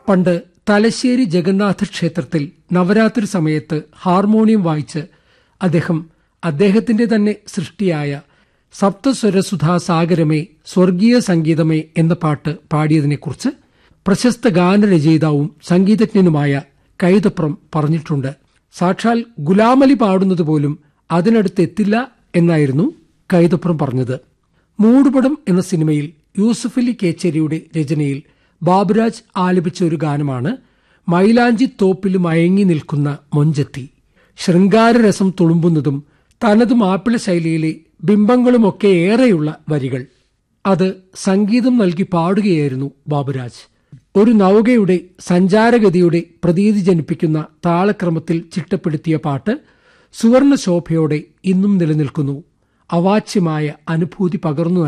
പണ്ട് തലശ്ശേരി ജഗന്നാഥ ക്ഷേത്രത്തിൽ നവരാത്രി സമയത്ത് ഹാർമോണിയം വായിച്ച് അദ്ദേഹം അദ്ദേഹത്തിന്റെ തന്നെ സൃഷ്ടിയായ സപ്തസ്വരസുധാ സാഗരമേ സ്വർഗീയ സംഗീതമേ എന്ന പാട്ട് പാടിയതിനെക്കുറിച്ച് പ്രശസ്ത ഗാനരചയിതാവും സംഗീതജ്ഞനുമായ കൈതപ്രം പറഞ്ഞിട്ടുണ്ട് സാക്ഷാൽ ഗുലാമലി പാടുന്നത് പോലും അതിനടുത്ത് എത്തില്ല എന്നായിരുന്നു കൈതപ്രം പറഞ്ഞത് മൂടുപടം എന്ന സിനിമയിൽ യൂസഫലി കേച്ചേരിയുടെ രചനയിൽ ബാബുരാജ് ആലപിച്ച ഒരു ഗാനമാണ് മൈലാഞ്ചി തോപ്പിൽ മയങ്ങി നിൽക്കുന്ന മൊഞ്ചത്തി ശൃംഗാരരസം തുളുമ്പുന്നതും തനത് മാപ്പിള ശൈലിയിലെ ബിംബങ്ങളുമൊക്കെ ഏറെയുള്ള വരികൾ അത് സംഗീതം നൽകി പാടുകയായിരുന്നു ബാബുരാജ് ഒരു നൗകയുടെ സഞ്ചാരഗതിയുടെ പ്രതീതി ജനിപ്പിക്കുന്ന താളക്രമത്തിൽ ചിട്ടപ്പെടുത്തിയ പാട്ട് സുവർണ ശോഭയോടെ ഇന്നും നിലനിൽക്കുന്നു അവാച്യമായ അനുഭൂതി പകർന്നു